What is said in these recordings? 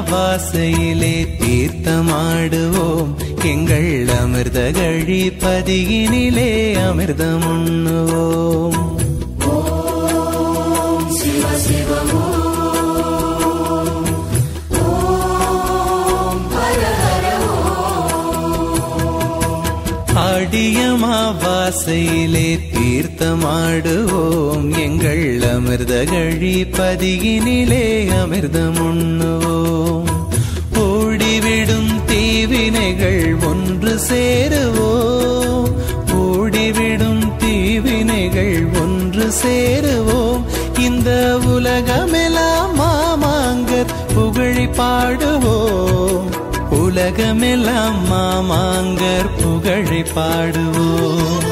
அமாவாசையிலே தீர்த்தமாடுவோம் எங்கள் அமிர்த கழிப்பதியினிலே அமிர்தம் உண்ணுவோம் ஆடியமாவாசையிலே தீர்த்தமாடுவோம் எங்கள் அமிர்த கழிப்பதியினிலே அமிர்தம் உண்ணுவோம் ஓடிவிடும் தீவினைகள் ஒன்று சேருவோம் ஓடிவிடும் தீவினைகள் ஒன்று சேருவோம் இந்த உலகமெல்லாம் மாமாங்கர் புகழி பாடுவோம் உலகமெல்லாம் மாமாங்கர் புகழை பாடுவோம்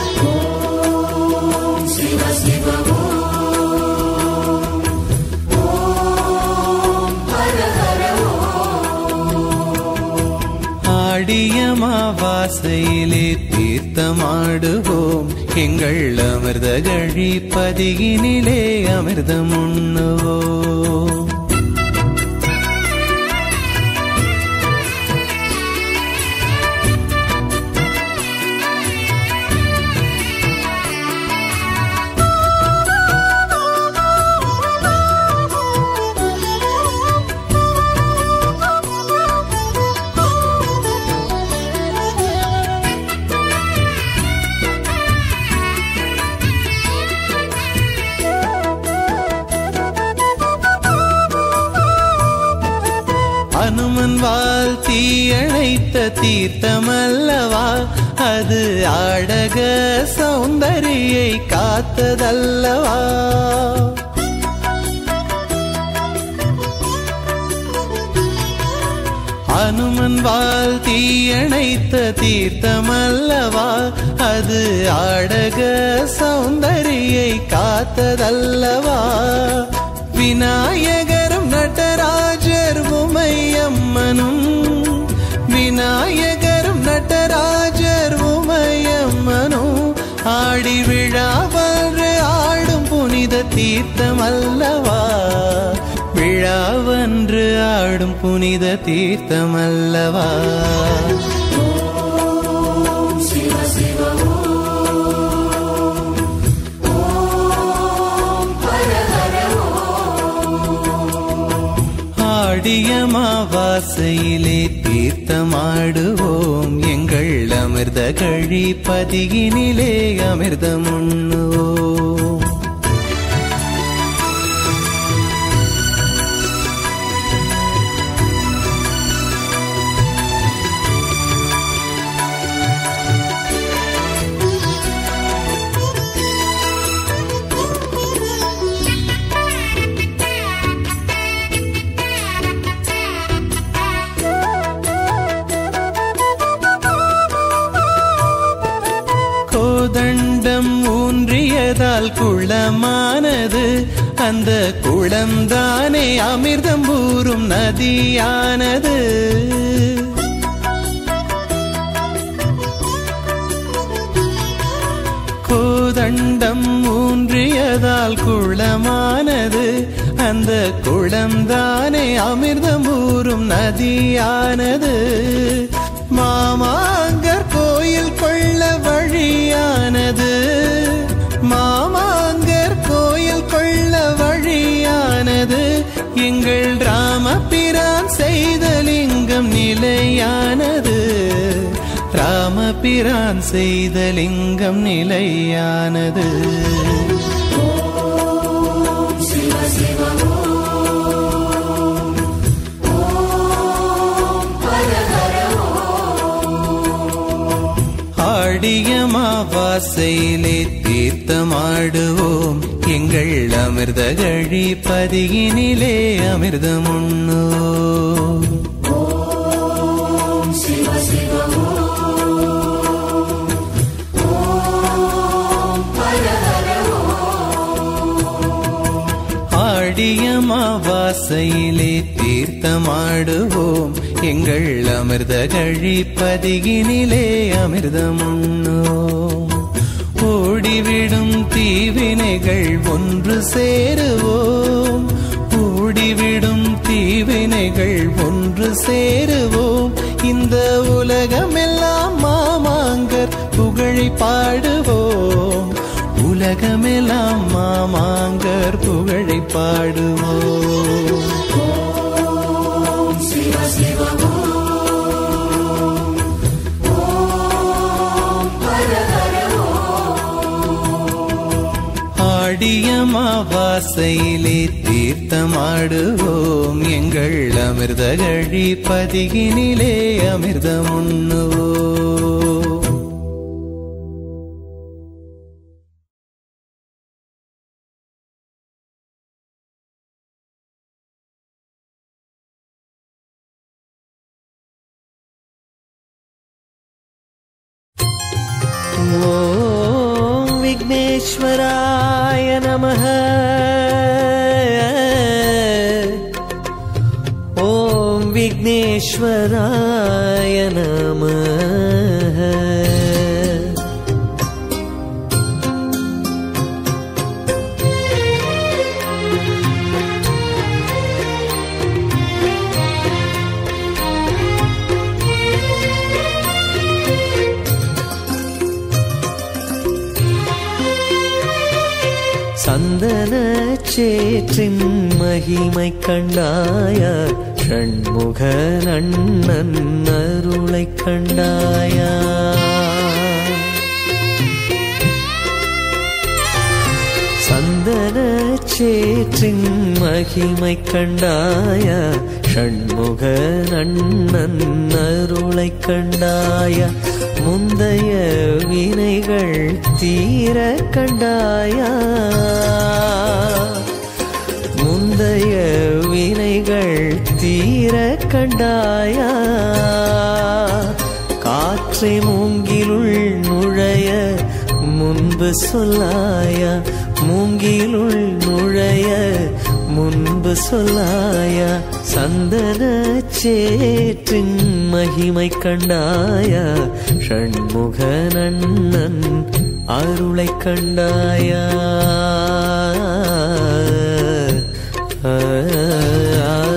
ஆடியமாவாசையிலே தீர்த்தமாடுவோம் எங்கள் அமிர்த கழிப்பதியினிலே அமிர்தம் உண்ணுவோம் அனுமன் வால் தீயணைத்த தீர்த்தமல்லவா அது ஆடக சௌந்தரியை காத்ததல்லவா அனுமன் வால் தீயணைத்த தீர்த்தமல்லவா அது ஆடக சௌந்தரியை காத்ததல்லவா விநாயகரும் நடராஜர் உமையம்மனும் விநாயகரும் நடராஜர் உமையம்மனும் ஆடி விழாவன்று ஆடும் புனித தீர்த்தம் அல்லவா விழாவன்று ஆடும் புனித தீர்த்தம் அல்லவா ஆடியமாவாசையிலே தீர்த்தமாடுவோம் எங்கள் அமிர்த கழிப்பதியினிலே அமிர்தம் உண்ணுவோம் கோதண்டம் ஊன்றியதால் குளமானது அந்த குளம்தானே அமிர்தம் ஊறும் நதியானது கோதண்டம் ஊன்றியதால் குளமானது அந்த குளம்தானே அமிர்தம் ஊறும் நதியானது மாமாங்கர் கோயில் கொள்ள வழியானது மாமாங்கர் கோயில் கொள்ள வழியானது எங்கள் ராமபிரான் செய்த லிங்கம் நிலையானது ராமபிரான் செய்த லிங்கம் நிலையானது ஆடியமாவாசையிலே தீர்த்தமாடுவோம் எங்கள் அமிர்த கழிப்பதியினிலே அமிர்தம் உண்ணுவோம் ஆடியமாவாசையிலே தீர்த்தமாடுவோம் எங்கள் அமிர்த கழிப்பதியினிலே அமிர்தம் உண்ணுவோம் ஓடிவிடும் தீவினைகள் ஒன்று சேருவோம் ஓடிவிடும் கூடிடும் தீவினைகள் ஒன்று சேருவோம் இந்த உலகமெல்லாம் மாமாங்கர் புகழை பாடுவோம் உலகமெல்லாம் மாமாங்கர் புகழை பாடுவோம் ஆடியமாவாசையிலே தீர்த்தமாடுவோம் எங்கள் அமிர்தகழி பதிகினிலே அமிர்தம் உண்ணுவோம் ॐ विघ्नेश्वराय नमः ॐ विघ्नेश्वराय नमः சந்தன சேற்றின் மகிமை கண்டாயா ஷண்முக நன்னன் அருளை கண்டாயா சந்தன சேற்றின் மகிமை கண்டாயா ஷண்முக நன்னன் அருளை கண்டாயா முந்தைய வினைகள் தீர கண்டாயா முந்தைய வினைகள் தீர கண்டாயா காற்றை மூங்கிலுள் நுழைய முன்பு சொல்லாயா மூங்கிலுள் நுழைய முன்பு சொல்லாயா சந்தன சேற்றின் மகிமை கண்டாயா ஷண்முக நன்னன் அருளை கண்டாயா ஆ, ஆ, ஆ.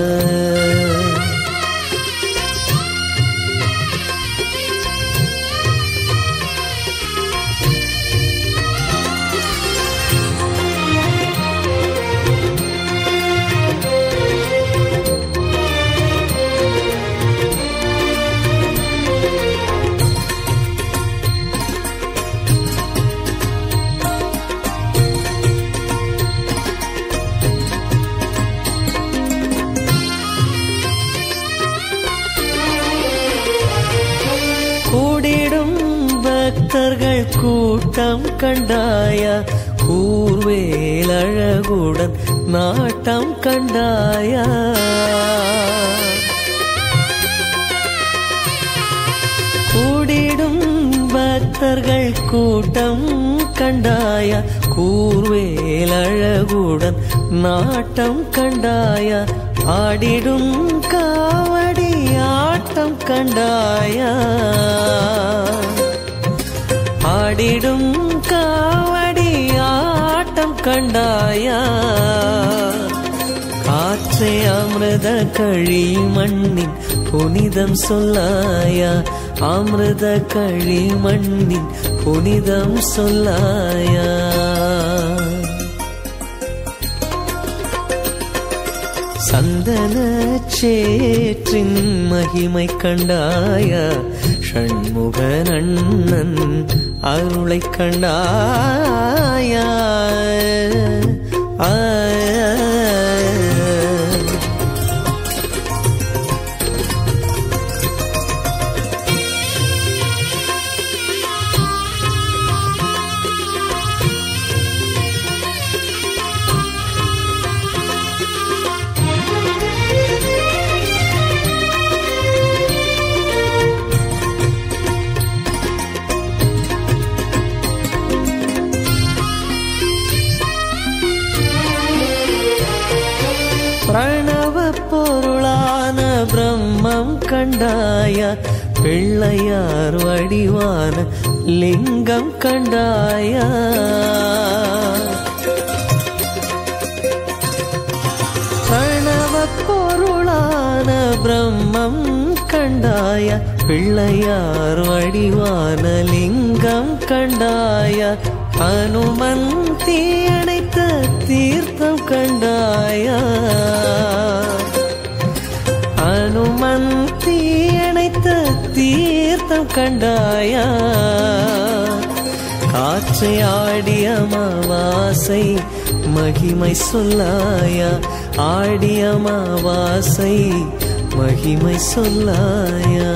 கூடிடும் பக்தர்கள் கூட்டம் கண்டாயா கூர்வேல் அழகுடன் நாட்டம் கண்டாயா கூடிடும் பக்தர்கள் கூட்டம் கண்டாயா கூர்வேல் அழகுடன் நாட்டம் கண்டாயா ஆடிடும் காவடி ஆட்டம் கண்டாயா ஆடிடும் காவடி ஆட்டம் கண்டாயா காற்றை அமிர்த கழி மண்ணின் புனிதம் சொல்லாயா அமிர்த கழி மண்ணின் புனிதம் சொல்லாயா சந்தன சேற்றின் மகிமை கண்டாயா ஷண்முக நன்னன் அருளை கண்டாயா ஆ பிரணவ பொருளான பிரம்மம் கண்டாய பிள்ளையார் வடிவான லிங்கம் கண்டாயா பிரணவ பிரம்மம் கண்டாய பிள்ளையார் வடிவான லிங்கம் கண்டாய அனுமன் தீயணைத்த தீர்த்தம் கண்டாயா அனுமன் தீயணைத்த தீர்த்தம் கண்டாயா காற்றை ஆடிய மாவாசை மகிமை சொல்லாயா ஆடிய மாவாசை மகிமை சொல்லாயா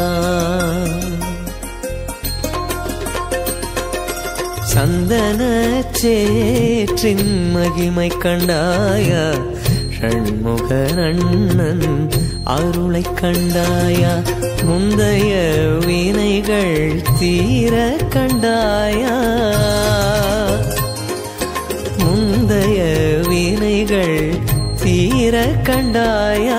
சந்தன சேற்றின் மகிமை கண்டாயா ஷண்முகனண்ணன் அருளை கண்டாயா முந்தைய வினைகள் தீர கண்டாயா முந்தைய வினைகள் தீர கண்டாயா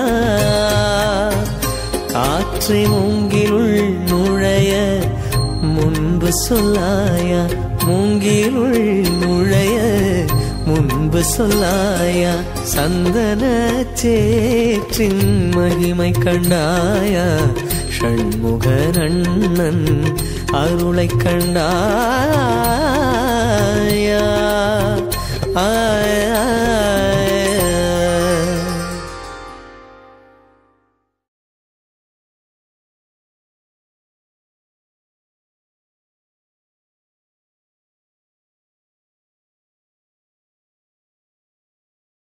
காற்றை மூங்கிலுள் நுழைய முன்பு சொல்லாயா மூங்கிலுள் நுழைய முன்பு சொல்லாயா சந்தன சேற்றின் மகிமை கண்டாயா ஷண்முகனண்ணன் அருளை கண்டாயா ஆயா